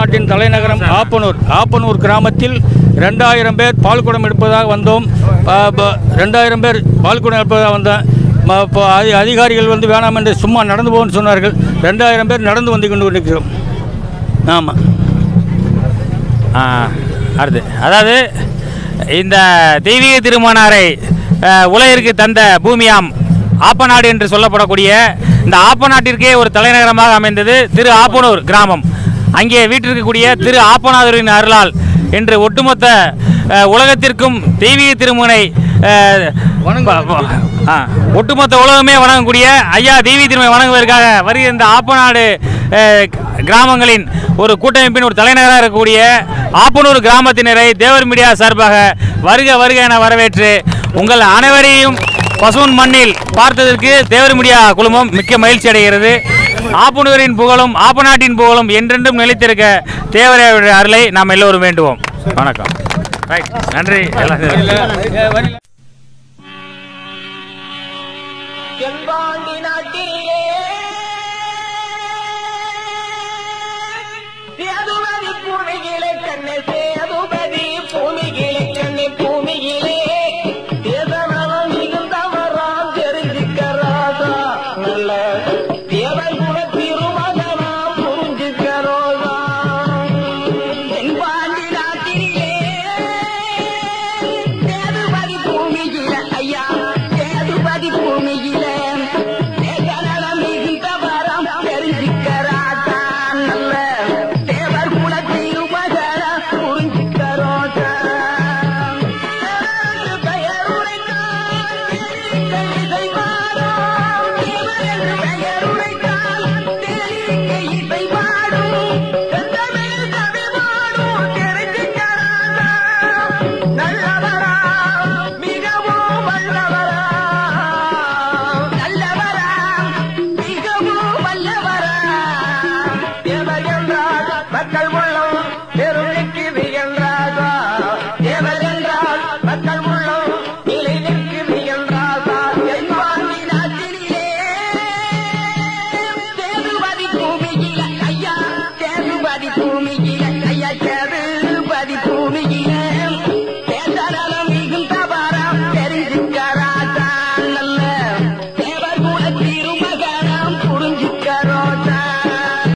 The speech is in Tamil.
ஆப்பநாட்டின் தலைநகரம் ஆப்பனூர் ஆப்பனூர் கிராமத்தில் ரெண்டாயிரம் பேர் பால்குடம் எடுப்பதாக வந்தோம் ப- ப- ரெண்டாயிரம் பேர் பால்குடம் எடுப்பதாக வந்தேன் ம- இப்போ அதி- அதிகாரிகள் வந்து வேணாம் என்று சும்மா நடந்து போகணும்னு சொன்னார்கள் ரெண்டாயிரம் பேர் நடந்து வந்து கொண்டு இருக்கிறோம் ஆமாம் ஆ, அடுத்து அதாவது இந்த தெய்வீக திருமணாரை அஹ், உலகிற்கு தந்த பூமியாம் ஆப்பநாடு என்று சொல்லப்படக்கூடிய இந்த ஆப்பநாட்டிற்கே ஒரு தலைநகரமாக அமைந்தது திரு ஆப்பனூர் கிராமம் அங்கே வீட்டிற்கக்கூடிய திரு ஆப்பநாதரின் அருளால் என்று ஒட்டுமொத்த அஹ், உலகத்திற்கும் தெய்வீக திருமுனை அஹ், ப- ப- ஆ, ஒட்டுமொத்த உலகமே வணங்கக்கூடிய ஐயா தெய்வீக திருமணை வணங்குவதற்காக வருகிற இந்த ஆப்பநாடு அஹ், கிராமங்களின் ஒரு கூட்டமைப்பின் ஒரு தலைநகராக இருக்கக்கூடிய ஆப்பனூர் கிராமத்தினரை தேவர் மீடியா சார்பாக வருக வருக என வரவேற்று உங்கள் அனைவரையும் பசுவன் மண்ணில் பார்த்ததற்கு தேவர் மீடியா குழுமம் மிக்க மகிழ்ச்சி அடைகிறது ஆப்பனூரின் புகழும் ஆப்பநாட்டின் புகழும் என்றென்றும் நிலைத்திருக்க தேவரையுடைய அருளை நாம் எல்லோரும் வேண்டுவோம் வணக்கம் ரைட் நன்றி எல்லாம் செம்பாண்டி நாட்டிலே சேதுமதி பூமிகளை கண்ணே